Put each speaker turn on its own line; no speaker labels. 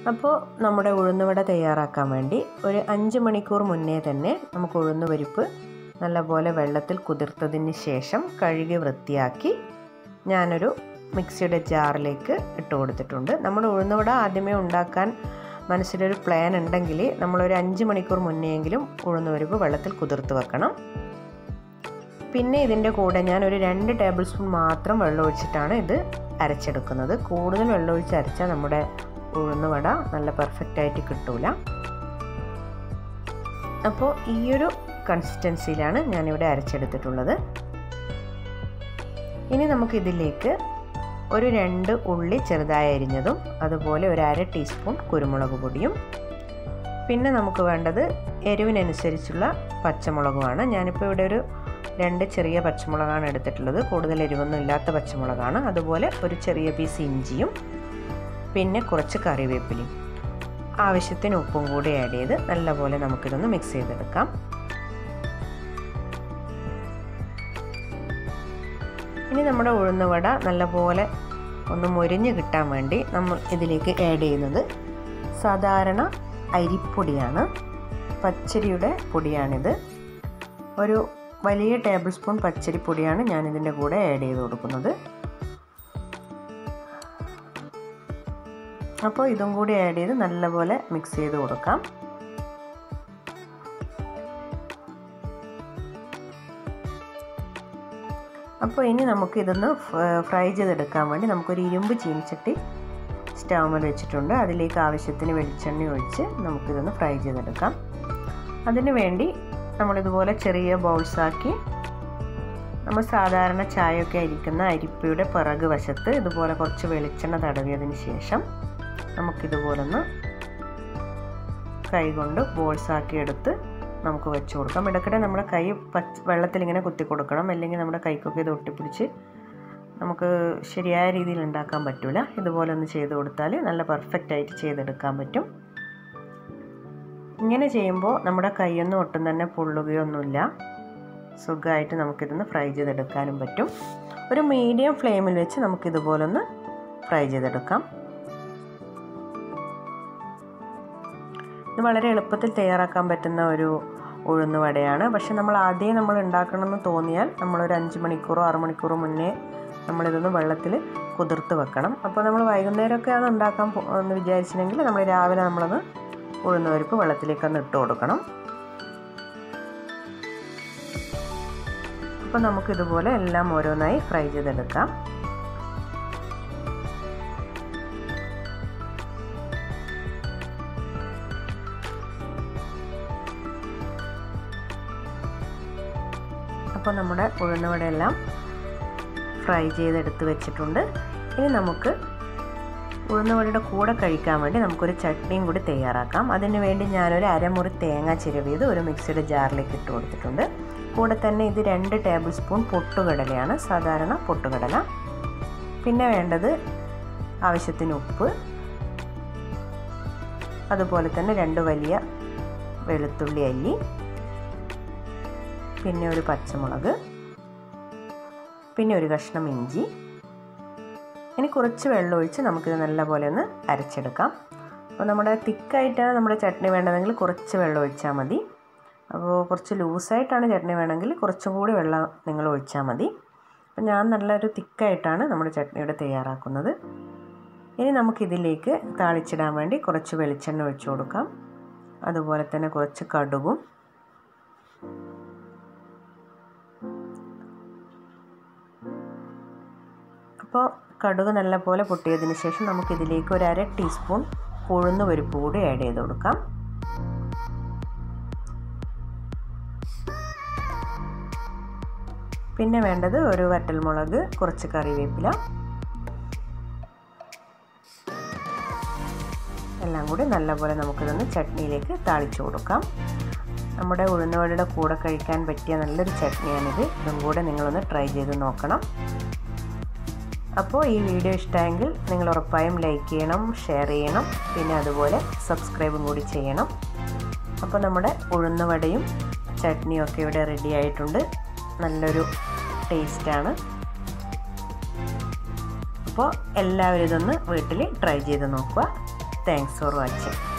അപ്പോൾ നമ്മുടെ ഉഴുന്നുവട തയ്യാറാക്കാൻ വേണ്ടി ഒരു അഞ്ച് മണിക്കൂർ മുന്നേ തന്നെ നമുക്ക് ഉഴുന്ന് പരിപ്പ് നല്ലപോലെ വെള്ളത്തിൽ കുതിർത്തതിന് ശേഷം കഴുകി വൃത്തിയാക്കി ഞാനൊരു മിക്സിയുടെ ജാറിലേക്ക് ഇട്ട് കൊടുത്തിട്ടുണ്ട് നമ്മൾ ഉഴുന്നുവട ആദ്യമേ ഉണ്ടാക്കാൻ മനസ്സിലൊരു പ്ലാൻ ഉണ്ടെങ്കിൽ നമ്മളൊരു അഞ്ച് മണിക്കൂർ മുന്നെയെങ്കിലും ഉഴുന്നുപരിപ്പ് വെള്ളത്തിൽ കുതിർത്ത് വെക്കണം പിന്നെ ഇതിൻ്റെ കൂടെ ഞാൻ ഒരു രണ്ട് ടേബിൾ സ്പൂൺ മാത്രം വെള്ളം ഒഴിച്ചിട്ടാണ് ഇത് അരച്ചെടുക്കുന്നത് കൂടുതൽ വെള്ളം ഒഴിച്ച് അരച്ചാൽ നമ്മുടെ ഉഴുന്നുവട നല്ല പെർഫെക്റ്റ് ആയിട്ട് കിട്ടൂല അപ്പോൾ ഈ ഒരു കൺസിസ്റ്റൻസിയിലാണ് ഞാനിവിടെ അരച്ചെടുത്തിട്ടുള്ളത് ഇനി നമുക്കിതിലേക്ക് ഒരു രണ്ട് ഉള്ളി ചെറുതായി അരിഞ്ഞതും അതുപോലെ ഒരു അര ടീസ്പൂൺ കുരുമുളക് പൊടിയും പിന്നെ നമുക്ക് വേണ്ടത് എരിവിനനുസരിച്ചുള്ള പച്ചമുളകുമാണ് ഞാനിപ്പോൾ ഇവിടെ ഒരു രണ്ട് ചെറിയ പച്ചമുളകാണ് എടുത്തിട്ടുള്ളത് കൂടുതൽ എരിവൊന്നും ഇല്ലാത്ത പച്ചമുളകാണ് അതുപോലെ ഒരു ചെറിയ പീസ് ഇഞ്ചിയും പിന്നെ കുറച്ച് കറിവേപ്പിലയും ആവശ്യത്തിന് ഉപ്പും കൂടി ആഡ് ചെയ്ത് നല്ലപോലെ നമുക്കിതൊന്ന് മിക്സ് ചെയ്തെടുക്കാം ഇനി നമ്മുടെ ഉഴുന്നുവട നല്ലപോലെ ഒന്ന് മൊരിഞ്ഞ് കിട്ടാൻ വേണ്ടി നമ്മൾ ഇതിലേക്ക് ആഡ് ചെയ്യുന്നത് സാധാരണ അരിപ്പൊടിയാണ് പച്ചരിയുടെ പൊടിയാണിത് ഒരു വലിയ ടേബിൾ സ്പൂൺ പച്ചരിപ്പൊടിയാണ് ഞാനിതിൻ്റെ കൂടെ ആഡ് ചെയ്ത് കൊടുക്കുന്നത് അപ്പോൾ ഇതും കൂടി ആഡ് ചെയ്ത് നല്ലപോലെ മിക്സ് ചെയ്ത് കൊടുക്കാം അപ്പോൾ ഇനി നമുക്ക് ഇതൊന്ന് ഫ്രൈ ചെയ്തെടുക്കാൻ വേണ്ടി നമുക്കൊരു ഇരുമ്പ് ചീനിച്ചട്ടി സ്റ്റൗമിൽ വെച്ചിട്ടുണ്ട് അതിലേക്ക് ആവശ്യത്തിന് വെളിച്ചെണ്ണ ഒഴിച്ച് നമുക്കിതൊന്ന് ഫ്രൈ ചെയ്തെടുക്കാം അതിന് വേണ്ടി നമ്മളിതുപോലെ ചെറിയ ബൗൾസാക്കി നമ്മൾ സാധാരണ ചായയൊക്കെ അരിക്കുന്ന അരിപ്പയുടെ പിറക് വശത്ത് ഇതുപോലെ കുറച്ച് വെളിച്ചെണ്ണ തടവിയതിന് ശേഷം നമുക്കിതുപോലൊന്ന് കൈകൊണ്ട് ബോൾസാക്കി എടുത്ത് നമുക്ക് വെച്ച് കൊടുക്കാം ഇടയ്ക്കിടെ നമ്മുടെ കൈ പച്ച വെള്ളത്തിൽ ഇങ്ങനെ കുത്തി കൊടുക്കണം അല്ലെങ്കിൽ നമ്മുടെ കൈക്കൊക്കെ ഇത് ഒട്ടിപ്പിടിച്ച് നമുക്ക് ശരിയായ രീതിയിൽ ഉണ്ടാക്കാൻ പറ്റില്ല ഇതുപോലെ ഒന്ന് ചെയ്ത് കൊടുത്താൽ നല്ല പെർഫെക്റ്റ് ആയിട്ട് ചെയ്തെടുക്കാൻ പറ്റും ഇങ്ങനെ ചെയ്യുമ്പോൾ നമ്മുടെ കൈയൊന്നും ഒട്ടും തന്നെ പൊള്ളുകയൊന്നുമില്ല സുഖമായിട്ട് നമുക്കിതൊന്ന് ഫ്രൈ ചെയ്തെടുക്കാനും പറ്റും ഒരു മീഡിയം ഫ്ലെയിമിൽ വെച്ച് നമുക്കിതുപോലൊന്ന് ഫ്രൈ ചെയ്തെടുക്കാം ഇത് വളരെ എളുപ്പത്തിൽ തയ്യാറാക്കാൻ പറ്റുന്ന ഒരു ഉഴുന്ന് വടയാണ് പക്ഷെ നമ്മൾ ആദ്യം നമ്മൾ ഉണ്ടാക്കണമെന്ന് തോന്നിയാൽ നമ്മളൊരു അഞ്ച് മണിക്കൂറോ ആറ് മണിക്കൂറോ മുന്നേ നമ്മളിതൊന്ന് വെള്ളത്തിൽ കുതിർത്ത് വെക്കണം അപ്പോൾ നമ്മൾ വൈകുന്നേരമൊക്കെ അത് ഉണ്ടാക്കാൻ എന്ന് വിചാരിച്ചിട്ടുണ്ടെങ്കിൽ നമ്മൾ രാവിലെ നമ്മളത് ഉഴുന്ന് പരിപ്പ് വെള്ളത്തിലേക്കൊന്ന് ഇട്ട് കൊടുക്കണം അപ്പോൾ നമുക്കിതുപോലെ എല്ലാം ഓരോന്നായി ഫ്രൈ ചെയ്തെടുക്കാം അപ്പോൾ നമ്മുടെ ഉഴുന്നുവടയെല്ലാം ഫ്രൈ ചെയ്തെടുത്ത് വെച്ചിട്ടുണ്ട് ഇനി നമുക്ക് ഉഴുന്നുവടയുടെ കൂടെ കഴിക്കാൻ വേണ്ടി നമുക്കൊരു ചട്നിയും കൂടി തയ്യാറാക്കാം അതിന് വേണ്ടി ഞാനൊരു അരമുറി തേങ്ങ ചിരവിയത് ഒരു മിക്സിയുടെ ജാറിലേക്ക് ഇട്ട് കൊടുത്തിട്ടുണ്ട് കൂടെ തന്നെ ഇത് രണ്ട് ടേബിൾ സ്പൂൺ പൊട്ടുകടലയാണ് സാധാരണ പൊട്ടുകടല പിന്നെ വേണ്ടത് ആവശ്യത്തിന് ഉപ്പ് അതുപോലെ തന്നെ രണ്ട് വലിയ വെളുത്തുള്ളി അല്ലി പിന്നെ ഒരു പച്ചമുളക് പിന്നെ ഒരു കഷ്ണം ഇഞ്ചി ഇനി കുറച്ച് വെള്ളം ഒഴിച്ച് നമുക്കിത് നല്ലപോലെ ഒന്ന് അരച്ചെടുക്കാം അപ്പോൾ നമ്മുടെ തിക്കായിട്ടാണ് നമ്മുടെ ചട്നി വേണ്ടതെങ്കിൽ കുറച്ച് വെള്ളം ഒഴിച്ചാൽ മതി അപ്പോൾ കുറച്ച് ലൂസായിട്ടാണ് ചട്നി വേണമെങ്കിൽ കുറച്ചും കൂടി വെള്ളം നിങ്ങൾ ഒഴിച്ചാൽ മതി അപ്പോൾ ഞാൻ നല്ലൊരു തിക്കായിട്ടാണ് നമ്മുടെ ചട്നിയുടെ തയ്യാറാക്കുന്നത് ഇനി നമുക്കിതിലേക്ക് താളിച്ചിടാൻ വേണ്ടി കുറച്ച് വെളിച്ചെണ്ണ ഒഴിച്ചു കൊടുക്കാം അതുപോലെ തന്നെ കുറച്ച് കടുകും അപ്പോൾ കടുക് നല്ലപോലെ പൊട്ടിയതിന് ശേഷം നമുക്കിതിലേക്ക് ഒരു അര ടീസ്പൂൺ ഉഴുന്ന് പരിപ്പ് കൂടി ആഡ് ചെയ്ത് കൊടുക്കാം പിന്നെ വേണ്ടത് ഒരു വറ്റൽമുളക് കുറച്ച് കറിവേപ്പില എല്ലാം കൂടി നല്ലപോലെ നമുക്കിതൊന്ന് ചട്നിയിലേക്ക് താളിച്ചു കൊടുക്കാം നമ്മുടെ ഉഴുന്നുവടയുടെ കൂടെ കഴിക്കാൻ പറ്റിയ നല്ലൊരു ചട്നിയാണിത് ഇതും കൂടെ നിങ്ങളൊന്ന് ട്രൈ ചെയ്ത് നോക്കണം അപ്പോൾ ഈ വീഡിയോ ഇഷ്ടമായെങ്കിൽ നിങ്ങൾ ഉറപ്പായും ലൈക്ക് ചെയ്യണം ഷെയർ ചെയ്യണം പിന്നെ അതുപോലെ സബ്സ്ക്രൈബും കൂടി ചെയ്യണം അപ്പോൾ നമ്മുടെ ഉഴുന്നുവടയും ചട്നിയും ഒക്കെ ഇവിടെ റെഡി ആയിട്ടുണ്ട് നല്ലൊരു ടേസ്റ്റാണ് അപ്പോൾ എല്ലാവരും ഇതൊന്ന് വീട്ടിൽ ട്രൈ ചെയ്ത് നോക്കുക താങ്ക്സ് ഫോർ വാച്ചിങ്